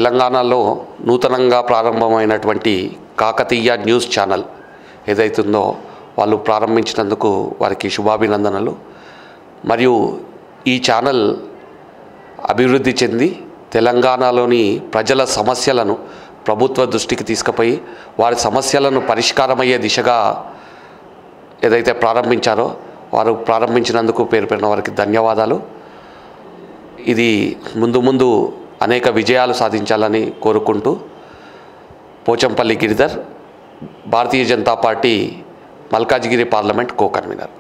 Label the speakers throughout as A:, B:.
A: తెలంగాణలో నూతనంగా ప్రారంభమైనటువంటి కాకతీయ న్యూస్ ఛానల్ ఏదైతుందో వాళ్ళు ప్రారంభించినందుకు వారికి శుభాభినందనలు మరియు ఈ ఛానల్ అభివృద్ధి చెంది తెలంగాణలోని ప్రజల సమస్యలను ప్రభుత్వ దృష్టికి తీసుకుపోయి వారి సమస్యలను పరిష్కారమయ్యే దిశగా ఏదైతే ప్రారంభించారో వారు ప్రారంభించినందుకు పేరు పెట్టిన వారికి ధన్యవాదాలు ఇది ముందు ముందు అనేక విజయాలు సాధించాలని కోరుకుంటూ Pochampally Giridhar Bharatiya Janata Party Malkajgiri parliament co convener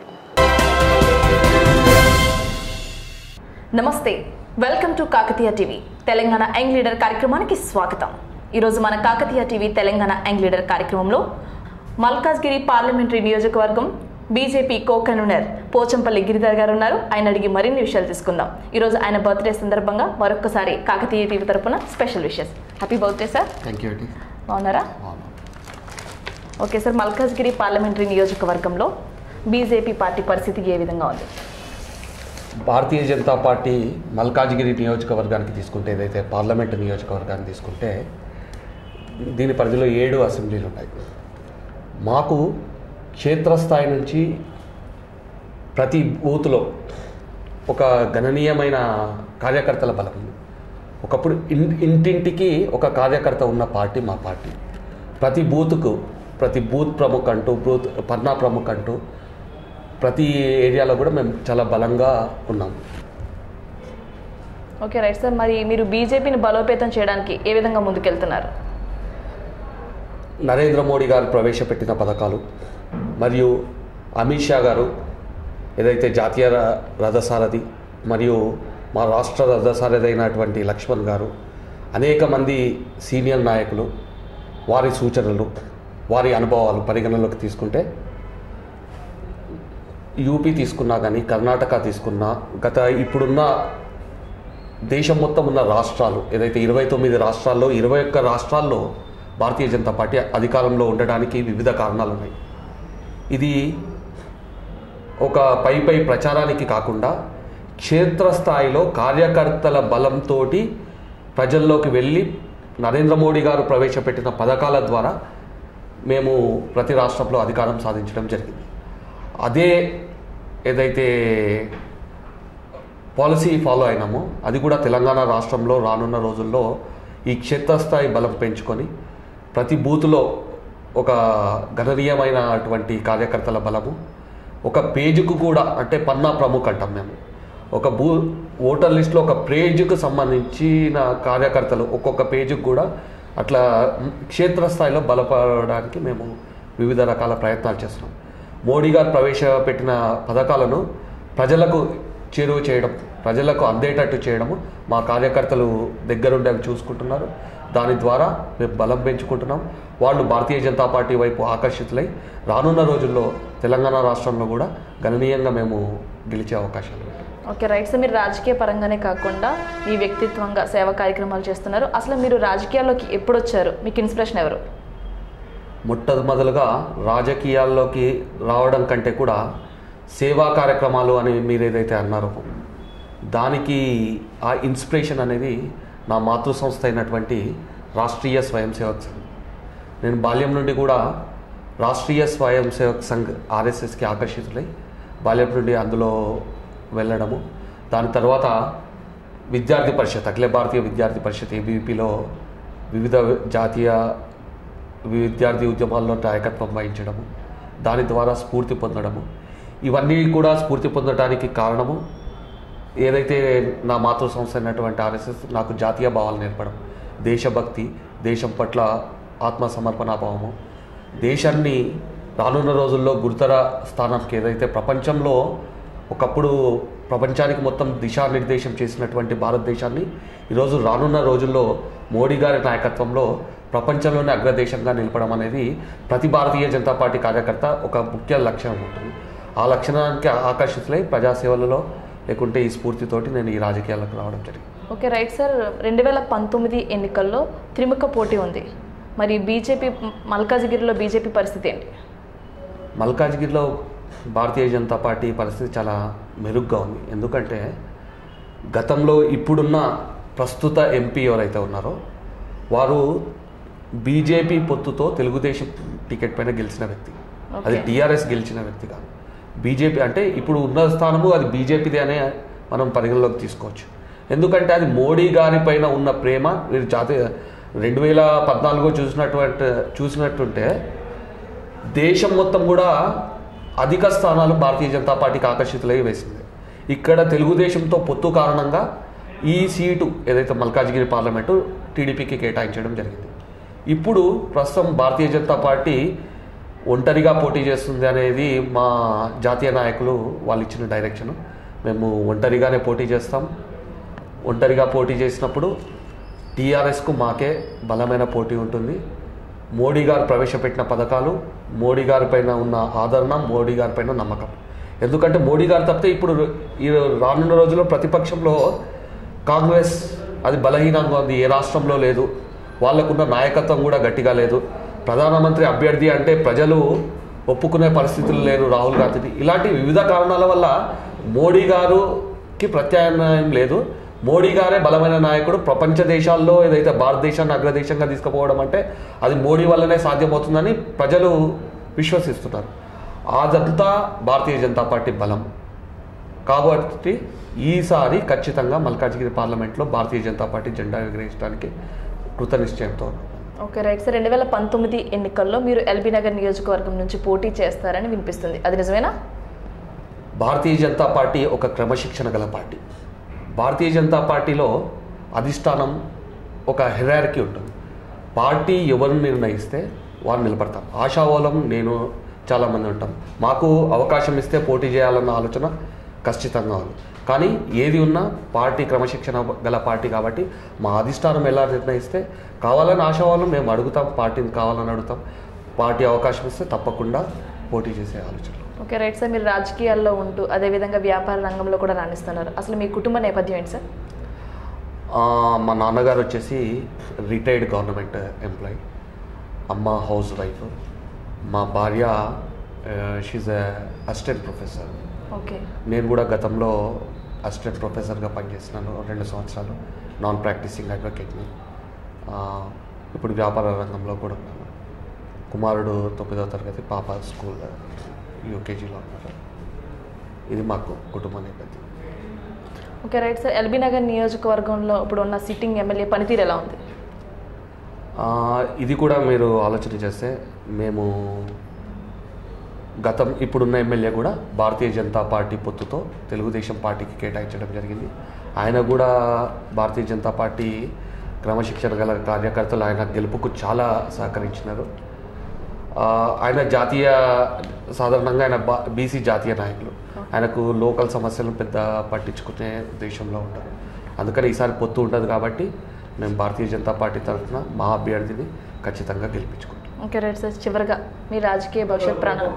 B: నమస్తే welcome to Kakatiya TV Telangana young leader కార్యక్రమానికి స్వాగతం ఈరోజు మన Kakatiya TV Telangana young leader కార్యక్రమంలో మల్కాజ్గిరి పార్లమెంటరీ నియోజకవర్గం BJP co convener Pochampally Giridhar గారు ఉన్నారు ఆయన అడిగి మరిన్ని విషయాలు తీసుకుందాం ఈరోజు ఆయన బర్త్డే సందర్భంగా మరొకసారి కాకతీయ టీవీ తరపున special wishes happy birthday sir
A: thank you అండి
B: బాగున్నారా ఓకే సార్ మల్కాజ్గిరి పార్లమెంటరీ నియోజకవర్గంలో బీజేపీ పార్టీ పరిస్థితి ఏ విధంగా ఉంది
A: భారతీయ జనతా పార్టీ మల్కాజ్గిరి నియోజకవర్గానికి తీసుకుంటే ఏదైతే పార్లమెంట్ నియోజకవర్గాన్ని తీసుకుంటే దీని పరిధిలో ఏడు అసెంబ్లీలు ఉన్నాయి మాకు క్షేత్రస్థాయి నుంచి ప్రతి బూత్లో ఒక గణనీయమైన కార్యకర్తల బలం ఉంది ఒకప్పుడు ఇన్ ఇంటింటికి ఒక కార్యకర్త ఉన్న పార్టీ మా పార్టీ ప్రతి బూత్కు ప్రతి బూత్ ప్రముఖ్ అంటూ బూత్ పన్నా ప్రముఖ్ అంటూ ప్రతి ఏరియాలో కూడా మేము చాలా బలంగా ఉన్నాం
B: ఓకే రైట్ సార్ మరి మీరు బీజేపీని బలోపేతం చేయడానికి ఏ విధంగా ముందుకెళ్తున్నారు
A: నరేంద్ర మోడీ గారు ప్రవేశపెట్టిన పథకాలు మరియు అమిత్ షా గారు ఏదైతే జాతీయ ర- రథసారథి మరియు మా రాష్ట్ర రథసారథి అయినటువంటి లక్ష్మణ్ గారు అనేక మంది సీనియర్ నాయకులు వారి సూచనలు వారి అనుభవాలు పరిగణలోకి తీసుకుంటే యూపీ తీసుకున్నా కానీ కర్ణాటక తీసుకున్నా గత ఇప్పుడున్న దేశం మొత్తం ఉన్న రాష్ట్రాలు ఏదైతే ఇరవై తొమ్మిది రాష్ట్రాల్లో ఇరవై ఒక్క రాష్ట్రాల్లో భారతీయ జనతా పార్టీ అధికారంలో ఉండడానికి వివిధ కారణాలు ఉన్నాయి ఇది ఒక పై పై ప్రచారానికి కాకుండా క్షేత్రస్థాయిలో కార్యకర్తల బలంతో ప్రజల్లోకి వెళ్ళి నరేంద్ర మోడీ గారు ప్రవేశపెట్టిన పథకాల ద్వారా మేము ప్రతి రాష్ట్రంలో అధికారం సాధించడం జరిగింది అదే ఏదైతే పాలసీ ఫాలో అయినామో అది కూడా తెలంగాణ రాష్ట్రంలో రానున్న రోజుల్లో ఈ క్షేత్రస్థాయి బలం పెంచుకొని ప్రతి బూత్లో ఒక గణనీయమైనటువంటి కార్యకర్తల బలము ఒక పేజీకు కూడా అంటే పన్నా ప్రముఖ్ అంటాం మేము ఒక బూ ఓటర్ లిస్ట్లో ఒక పేజీకి సంబంధించిన కార్యకర్తలు ఒక్కొక్క పేజీకి కూడా అట్లా క్షేత్రస్థాయిలో బలపడడానికి మేము వివిధ రకాల ప్రయత్నాలు చేస్తున్నాం మోడీ గారు ప్రవేశపెట్టిన పథకాలను ప్రజలకు చేరువ చేయడం ప్రజలకు అందేటట్టు చేయడము మా కార్యకర్తలు దగ్గరుండి అవి చూసుకుంటున్నారు దాని ద్వారా మేము బలం పెంచుకుంటున్నాం వాళ్ళు భారతీయ జనతా పార్టీ వైపు ఆకర్షితులై రానున్న రోజుల్లో తెలంగాణ రాష్ట్రంలో కూడా గణనీయంగా మేము గెలిచే అవకాశాలు ఉన్నాయి
B: ఓకే రైట్ సార్ మీరు రాజకీయ పరంగానే కాకుండా మీ వ్యక్తిత్వంగా సేవా కార్యక్రమాలు చేస్తున్నారు అసలు మీరు రాజకీయాల్లోకి ఎప్పుడు వచ్చారు మీకు ఇన్స్పిరేషన్ ఎవరు
A: మొట్టమొదలుగా రాజకీయాల్లోకి రావడం కంటే కూడా సేవా కార్యక్రమాలు అని మీరు ఏదైతే అన్నారో దానికి ఆ ఇన్స్పిరేషన్ అనేది నా మాతృ సంస్థ అయినటువంటి రాష్ట్రీయ స్వయం సేవక్ సంఘ్ నేను బాల్యం నుండి కూడా రాష్ట్రీయ స్వయం సేవక్ సంఘ్ ఆర్ఎస్ఎస్కి ఆకర్షితులై బాల్యం నుండి అందులో వెళ్ళడము దాని తర్వాత విద్యార్థి పరిషత్ అఖిల భారతీయ విద్యార్థి పరిషత్ ఏబీవీపీలో వివిధ జాతీయ విద్యార్థి ఉద్యమాల్లో నాయకత్వం వహించడము దాని ద్వారా స్ఫూర్తి పొందడము ఇవన్నీ కూడా స్ఫూర్తి పొందడానికి కారణము ఏదైతే నా మాతృ సంస్థ అయినటువంటి ఆర్ఎస్ఎస్ నాకు జాతీయ భావాలు నేర్పడం దేశభక్తి దేశం పట్ల ఆత్మ సమర్పణాభావము దేశాన్ని రానున్న రోజుల్లో గురుతర స్థానంకి ఏదైతే ప్రపంచంలో ఒకప్పుడు ప్రపంచానికి మొత్తం దిశానిర్దేశం చేసినటువంటి భారతదేశాన్ని ఈరోజు రానున్న రోజుల్లో మోడీ గారి నాయకత్వంలో ప్రపంచంలోనే అగ్రదేశంగా నిలపడం అనేది ప్రతి భారతీయ జనతా పార్టీ కార్యకర్త ఒక ముఖ్య లక్ష్యం ఉంటుంది ఆ లక్షణానికి ఆకర్షితులై ప్రజాసేవలలో లేకుంటే ఈ స్ఫూర్తితోటి నేను ఈ రాజకీయాలకు రావడం జరిగింది
B: ఓకే రైట్ సార్ రెండు వేల పంతొమ్మిది ఎన్నికల్లో త్రిముఖ పోటీ ఉంది మరి బీజేపీ మల్కాజిగిరిలో బీజేపీ పరిస్థితి ఏంటి
A: మల్కాజ్గిరిలో భారతీయ జనతా పార్టీ పరిస్థితి చాలా మెరుగ్గా ఉంది ఎందుకంటే గతంలో ఇప్పుడున్న ప్రస్తుత ఎంపీ ఎవరైతే ఉన్నారో వారు బీజేపీ పొత్తుతో తెలుగుదేశం టికెట్ పైన గెలిచిన వ్యక్తి అది
B: Okay.
A: టీఆర్ఎస్ గెలిచిన వ్యక్తి కాదు బీజేపీ అంటే ఇప్పుడు ఉన్న స్థానము అది బీజేపీదే అనే మనం పరిగణలోకి తీసుకోవచ్చు ఎందుకంటే అది మోడీ గారి పైన ఉన్న ప్రేమ మీరు జాతీయ రెండు వేల పద్నాలుగు చూసినటువంటి చూసినట్టుంటే దేశం మొత్తం కూడా అధిక స్థానాలు భారతీయ జనతా పార్టీకి ఆకర్షితులై వేసింది ఇక్కడ తెలుగుదేశంతో పొత్తు కారణంగా ఈ సీటు ఏదైతే మల్కాజ్గిరి పార్లమెంటు టీడీపీకి కేటాయించడం జరిగింది ఇప్పుడు ప్రస్తుతం భారతీయ జనతా పార్టీ ఒంటరిగా పోటీ చేస్తుంది అనేది మా జాతీయ నాయకులు వాళ్ళు ఇచ్చిన డైరెక్షన్ మేము ఒంటరిగానే పోటీ చేస్తాం ఒంటరిగా పోటీ చేసినప్పుడు టీఆర్ఎస్కు మాకే బలమైన పోటీ ఉంటుంది మోడీ గారు ప్రవేశపెట్టిన పథకాలు మోడీ గారి పైన ఉన్న ఆదరణ మోడీ గారి పైన నమ్మకం ఎందుకంటే మోడీ గారు తప్పితే ఇప్పుడు ఈ రానున్న రోజుల్లో ప్రతిపక్షంలో కాంగ్రెస్ అది బలహీనంగా ఉంది ఏ రాష్ట్రంలో లేదు వాళ్ళకున్న నాయకత్వం కూడా గట్టిగా లేదు ప్రధానమంత్రి అభ్యర్థి అంటే ప్రజలు ఒప్పుకునే పరిస్థితులు లేరు రాహుల్ గాంధీని ఇలాంటి వివిధ కారణాల వల్ల మోడీ గారుకి ప్రత్యామ్నాయం లేదు మోడీ గారే బలమైన నాయకుడు ప్రపంచ దేశాల్లో ఏదైతే భారతదేశాన్ని అగ్రదేశంగా తీసుకుపోవడం అంటే అది మోడీ వల్లనే సాధ్యమవుతుందని ప్రజలు విశ్వసిస్తున్నారు అదంతా భారతీయ జనతా పార్టీ బలం కాబట్టి ఈసారి ఖచ్చితంగా మల్కాజ్గిరి పార్లమెంట్లో భారతీయ జనతా పార్టీ జెండా ఎగరేయడానికి కృతనిశ్చయంతో ఉన్నాం
B: ఓకే రైట్ సార్ రెండు వేల పంతొమ్మిది ఎన్నికల్లో మీరు ఎల్బీ నగర్ నియోజకవర్గం నుంచి పోటీ చేస్తారని వినిపిస్తుంది అది నిజమేనా
A: భారతీయ జనతా పార్టీ ఒక క్రమశిక్షణ గల పార్టీ భారతీయ జనతా పార్టీలో అధిష్టానం ఒక హెరారికీ ఉంటుంది పార్టీ ఎవరిని నిర్ణయిస్తే వారు నిలబడతాం ఆశావాలం నేను చాలామంది ఉంటాం మాకు అవకాశం ఇస్తే పోటీ చేయాలన్న ఆలోచన ఖచ్చితంగా ఉంది కానీ ఏది ఉన్నా పార్టీ క్రమశిక్షణ గల పార్టీ కాబట్టి మా అధిష్టానం ఎలా నిర్ణయిస్తే కావాలని ఆశావాలం మేము అడుగుతాం పార్టీని కావాలని అడుగుతాం పార్టీ అవకాశం ఇస్తే తప్పకుండా పోటీ చేసే ఆలోచన
B: ఓకే రైట్ సార్ మీరు రాజకీయాల్లో ఉంటూ అదేవిధంగా వ్యాపార రంగంలో కూడా రాణిస్తున్నారు అసలు మీ కుటుంబ నేపథ్యం ఏంటి సార్
A: ఆ, మా నాన్నగారు వచ్చేసి రిటైర్డ్ గవర్నమెంట్ ఎంప్లాయీ అమ్మ హౌస్ వైఫ్ మా భార్య షీజ్ అసిస్టెంట్ ప్రొఫెసర్
B: ఓకే
A: నేను కూడా గతంలో అసిస్టెంట్ ప్రొఫెసర్గా పనిచేస్తున్నాను రెండు సంవత్సరాలు నాన్ ప్రాక్టీసింగ్ అడ్వకేట్ని ఆ, ఇప్పుడు వ్యాపార రంగంలో కూడా ఉన్నాను కుమారుడు తొమ్మిదవ తరగతి పాప స్కూల్ యూకేజీలో ఉన్నారు ఇది మాకు కుటుంబ నేపథ్యం
B: okay right sir LB Nagar నియోజకవర్గంలో ఇప్పుడు ఉన్న సిట్టింగ్ ఎమ్మెల్యే పనితీరు ఎలా ఉంది
A: ఆ, ఇది కూడా మీరు ఆలోచన చేస్తే మేము గతం ఇప్పుడున్న ఎమ్మెల్యే కూడా భారతీయ జనతా పార్టీ పొత్తుతో తెలుగుదేశం పార్టీకి కేటాయించడం జరిగింది ఆయన కూడా భారతీయ జనతా పార్టీ క్రమశిక్షణ గల కార్యకర్తలు ఆయన గెలుపుకు చాలా సహకరించినారు ఆ, ఆయన జాతీయ సాధారణంగా ఆయన బా బీసీ జాతీయ నాయకులు ఆయనకు లోకల్ సమస్యలను పెద్ద పట్టించుకునే ఉద్దేశంలో ఉంటారు అందుకని ఈసారి పొత్తు ఉంటుంది కాబట్టి మేము భారతీయ జనతా పార్టీ తరఫున మా అభ్యర్థిని ఖచ్చితంగా గెలిపించుకుంటాం
B: ఓకే రైట్ సార్ చివరిగా మీ రాజకీయ భవిష్యత్ ప్రాణం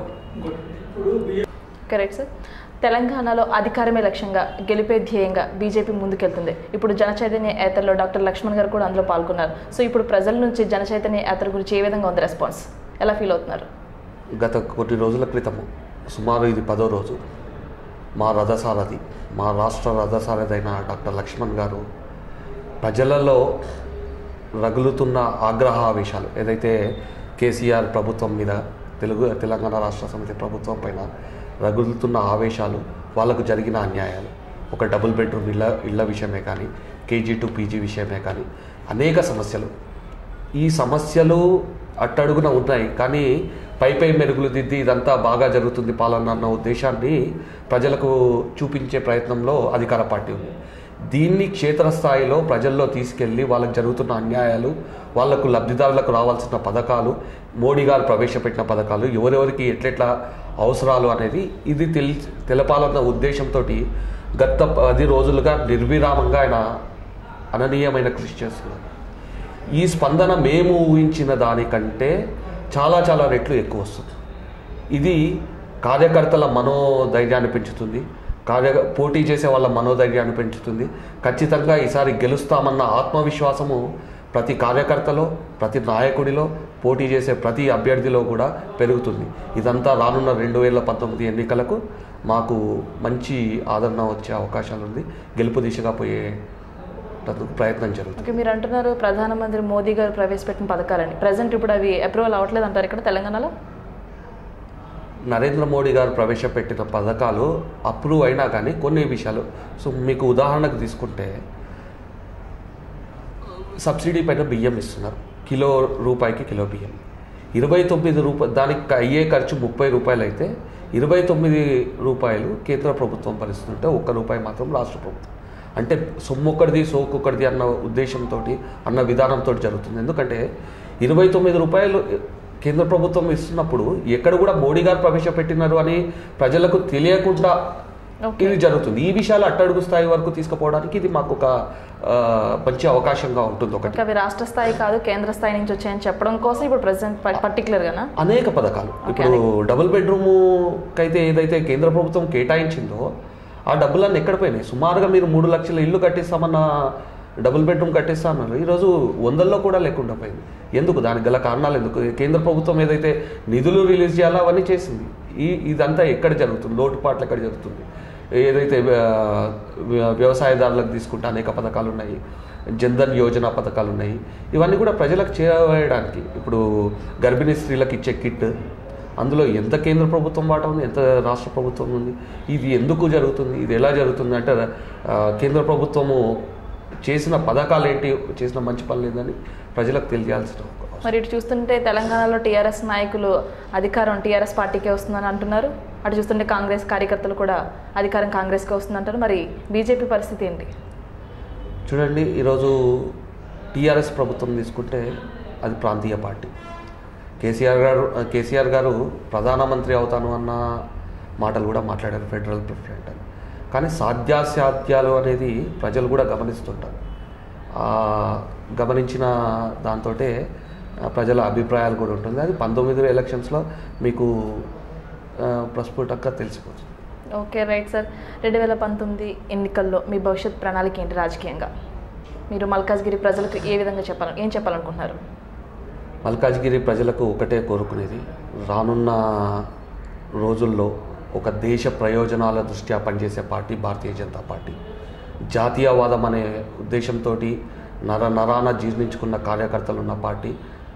B: ఓకే రైట్ సార్ తెలంగాణలో అధికారమే లక్ష్యంగా గెలిపే ధ్యేయంగా బీజేపీ ముందుకెళ్తుంది ఇప్పుడు జన చైతన్య యాత్రలో డాక్టర్ లక్ష్మణ్ గారు కూడా అందులో పాల్గొన్నారు సో ఇప్పుడు ప్రజల నుంచి జన చైతన్య యాత్ర గురించి ఏ విధంగా ఉంది రెస్పాన్స్ ఎలా ఫీల్ అవుతున్నారు
A: గత కొన్ని రోజుల క్రితము సుమారు ఇది పదో రోజు మా రథసారథి మా రాష్ట్ర రథసారథి అయిన డాక్టర్ లక్ష్మణ్ గారు ప్రజలలో రగులుతున్న ఆగ్రహావేశాలు ఏదైతే కేసీఆర్ ప్రభుత్వం మీద తెలుగు తెలంగాణ రాష్ట్ర సమితి ప్రభుత్వం పైన రగులుతున్న ఆవేశాలు వాళ్ళకు జరిగిన అన్యాయాలు ఒక డబుల్ బెడ్రూమ్ ఇళ్ళ ఇళ్ళ విషయమే కానీ కేజీ టు పీజీ విషయమే కానీ అనేక సమస్యలు ఈ సమస్యలు అట్టడుగున ఉన్నాయి కానీ పై పై మెరుగులు దిద్ది ఇదంతా బాగా జరుగుతుంది పాలన అన్న ఉద్దేశాన్ని ప్రజలకు చూపించే ప్రయత్నంలో అధికార పార్టీ ఉంది దీన్ని క్షేత్రస్థాయిలో ప్రజల్లో తీసుకెళ్ళి వాళ్ళకి జరుగుతున్న అన్యాయాలు వాళ్లకు లబ్ధిదారులకు రావాల్సిన పథకాలు మోడీ గారు ప్రవేశపెట్టిన పథకాలు ఎవరెవరికి ఎట్లెట్లా అవసరాలు అనేది ఇది తెలి తెలపాలన్న ఉద్దేశంతో గత పది రోజులుగా నిర్విరామంగా ఆయన అననీయమైన కృషి చేస్తున్నారు ఈ స్పందన మేము ఊహించిన దానికంటే చాలా చాలా రెట్లు ఎక్కువ వస్తుంది ఇది కార్యకర్తల మనోధైర్యాన్ని పెంచుతుంది కార్య పోటీ చేసే వాళ్ళ మనోధైర్యాన్ని పెంచుతుంది ఖచ్చితంగా ఈసారి గెలుస్తామన్న ఆత్మవిశ్వాసము ప్రతి కార్యకర్తలో ప్రతి నాయకుడిలో పోటీ చేసే ప్రతి అభ్యర్థిలో కూడా పెరుగుతుంది ఇదంతా రానున్న రెండు వేల పంతొమ్మిది ఎన్నికలకు మాకు మంచి ఆదరణ వచ్చే అవకాశాలు ఉంది గెలుపు దిశగా పోయే అందుకు ప్రయత్నం జరుగుతుంది
B: ఓకే మీరు అంటున్నారు ప్రధానమంత్రి మోదీ గారు ప్రవేశపెట్టిన పథకాలని ప్రజెంట్ ఇప్పుడు అవి అప్రూవల్ అవ్వట్లేదు అంటారు ఇక్కడ తెలంగాణలో
A: నరేంద్ర మోడీ గారు ప్రవేశపెట్టిన పథకాలు అప్రూవ్ అయినా కానీ కొన్ని విషయాలు సో మీకు ఉదాహరణకు తీసుకుంటే సబ్సిడీ పైన బియ్యం ఇస్తున్నారు కిలో రూపాయికి కిలో బియ్యం ఇరవై తొమ్మిది రూపాయలు దానికి అయ్యే ఖర్చు ముప్పై రూపాయలు అయితే ఇరవై తొమ్మిది రూపాయలు కేంద్ర ప్రభుత్వం భరిస్తుంటే ఒక్క రూపాయి మాత్రం రాష్ట్ర ప్రభుత్వం అంటే సొమ్మొక్కడిది సోకొక్కడిది అన్న ఉద్దేశంతో అన్న విధానంతో జరుగుతుంది ఎందుకంటే ఇరవై తొమ్మిది రూపాయలు కేంద్ర ప్రభుత్వం ఇస్తున్నప్పుడు ఎక్కడ కూడా మోడీ గారు ప్రవేశపెట్టినారు అని ప్రజలకు తెలియకుండా
B: ఓకే
A: ఇది జరుగుతుంది ఈ విషయాలు అట్టడుగు స్థాయి వరకు తీసుకుపోవడానికి ఇది మాకు ఒక ఆ, మంచి అవకాశంగా ఉంటుంది ఒకటి
B: ఇంకా అవి రాష్ట్ర స్థాయి కాదు కేంద్ర స్థాయి నుంచి వచ్చాయని చెప్పడం కోసం ఇప్పుడు ప్రెసెంట్ పర్టికులర్గానా
A: అనేక పథకాలు ఇప్పుడు డబుల్ బెడ్రూమ్ అయితే ఏదైతే కేంద్ర ప్రభుత్వం కేటాయించిందో ఆ డబ్బులన్నీ ఎక్కడ పోయినాయి సుమారుగా మీరు మూడు లక్షల ఇల్లు కట్టిస్తామన్న డబుల్ బెడ్రూమ్ కట్టిస్తా అన్నారు ఈరోజు వందల్లో కూడా లేకుండా పోయింది ఎందుకు దానికి గల కారణాలు ఎందుకు కేంద్ర ప్రభుత్వం ఏదైతే నిధులు రిలీజ్ చేయాలో అవన్నీ చేసింది ఈ ఇదంతా ఎక్కడ జరుగుతుంది లోటుపాట్లు ఎక్కడ జరుగుతుంది ఏదైతే ఆ, వ్య- వ్యవసాయదారులకు తీసుకుంటే అనేక పథకాలు ఉన్నాయి జన్ధన్ యోజన పథకాలు ఉన్నాయి ఇవన్నీ కూడా ప్రజలకు చేరవేయడానికి ఇప్పుడు గర్భిణీ స్త్రీలకు ఇచ్చే కిట్ అందులో ఎంత కేంద్ర ప్రభుత్వం వాటా ఉంది ఎంత రాష్ట్ర ప్రభుత్వం ఉంది ఇది ఎందుకు జరుగుతుంది ఇది ఎలా జరుగుతుంది అంటే ఆ, కేంద్ర ప్రభుత్వము చేసిన పథకాలు ఏంటి చేసిన మంచి పనులు ఏందని ప్రజలకు తెలియాల్సిన అవసరం.
B: మరి ఇటు చూస్తుంటే తెలంగాణలో టీఆర్ఎస్ నాయకులు అధికారం టీఆర్ఎస్ పార్టీకే వస్తుందని అంటున్నారు అటు చూస్తుంటే కాంగ్రెస్ కార్యకర్తలు కూడా అధికారం కాంగ్రెస్కే వస్తుందంటారు మరి బీజేపీ పరిస్థితి ఏంటి
A: చూడండి ఈరోజు టీఆర్ఎస్ ప్రభుత్వం తీసుకుంటే అది ప్రాంతీయ పార్టీ కేసీఆర్ గారు కేసీఆర్ గారు ప్రధానమంత్రి అవుతాను అన్న మాటలు కూడా మాట్లాడారు ఫెడరల్ ప్రెసిడెంట్ అని కానీ సాధ్యాసాధ్యాలు అనేది ప్రజలు కూడా గమనిస్తుంటారు ఆ గమనించిన దాంతో ప్రజల అభిప్రాయాలు కూడా ఉంటుంది అది పంతొమ్మిది ఎలక్షన్స్లో మీకు ఆ, ప్రస్ఫుటంగా తెలిసిపోతుంది
B: ఓకే రైట్ సార్ రెండు వేల పంతొమ్మిది ఎన్నికల్లో మీ భవిష్యత్ ప్రణాళిక ఏంటి రాజకీయంగా మీరు మల్కాజ్గిరి ప్రజలకు ఏ విధంగా చెప్పాలి ఏం చెప్పాలనుకుంటున్నారు
A: మల్కాజ్గిరి ప్రజలకు ఒకటే కోరుకునేది రానున్న రోజుల్లో ఒక దేశ ప్రయోజనాల దృష్ట్యా పనిచేసే పార్టీ భారతీయ జనతా పార్టీ జాతీయవాదం అనే ఉద్దేశంతో నర నరాన జీర్ణించుకున్న కార్యకర్తలు ఉన్న పార్టీ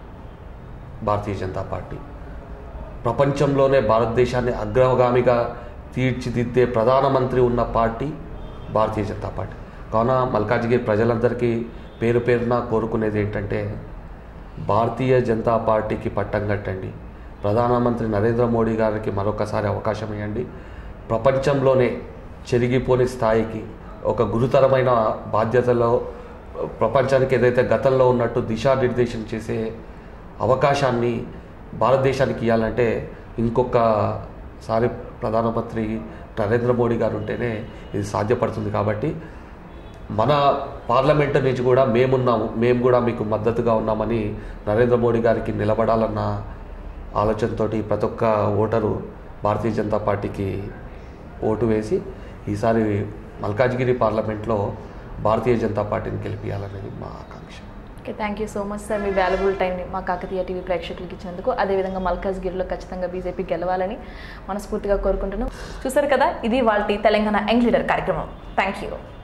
A: భారతీయ జనతా పార్టీ ప్రపంచంలోనే భారతదేశాన్ని అగ్రగామిగా తీర్చిదిద్దే ప్రధానమంత్రి ఉన్న పార్టీ భారతీయ జనతా పార్టీ కావున మల్కాజ్గిరి ప్రజలందరికీ పేరు పేరున కోరుకునేది ఏంటంటే భారతీయ జనతా పార్టీకి పట్టం కట్టండి ప్రధానమంత్రి నరేంద్ర మోడీ గారికి మరొకసారి అవకాశం ఇవ్వండి ప్రపంచంలోనే చెరిగిపోని స్థాయికి ఒక గురుతరమైన బాధ్యతలో ప్రపంచానికి ఏదైతే గతంలో ఉన్నట్టు దిశానిర్దేశం చేసే అవకాశాన్ని భారతదేశానికి ఇవ్వాలంటే ఇంకొకసారి ప్రధానమంత్రి నరేంద్ర మోడీ గారు ఉంటేనే ఇది సాధ్యపడుతుంది కాబట్టి మన పార్లమెంట్ నుంచి కూడా మేమున్నాము మేము కూడా మీకు మద్దతుగా ఉన్నామని నరేంద్ర మోడీ గారికి నిలబడాలన్న ఆలోచనతో ప్రతి ఒక్క ఓటరు భారతీయ జనతా పార్టీకి ఓటు వేసి ఈసారి మల్కాజ్గిరి పార్లమెంట్లో భారతీయ జనతా పార్టీని గెలిపించాలనేది మా ఆకాంక్ష
B: okay thank you so much sir మీ వాల్యుబుల్ టైంని మా కాకతీయ టీవీ ప్రేక్షకులకు ఇచ్చినందుకు అదేవిధంగా మల్కాజ్గిరిలో ఖచ్చితంగా బీజేపీ గెలవాలని మనస్ఫూర్తిగా కోరుకుంటున్నాం చూసారు కదా ఇది వాళ్ళ తెలంగాణ యంగ్ లీడర్ కార్యక్రమం థ్యాంక్ యూ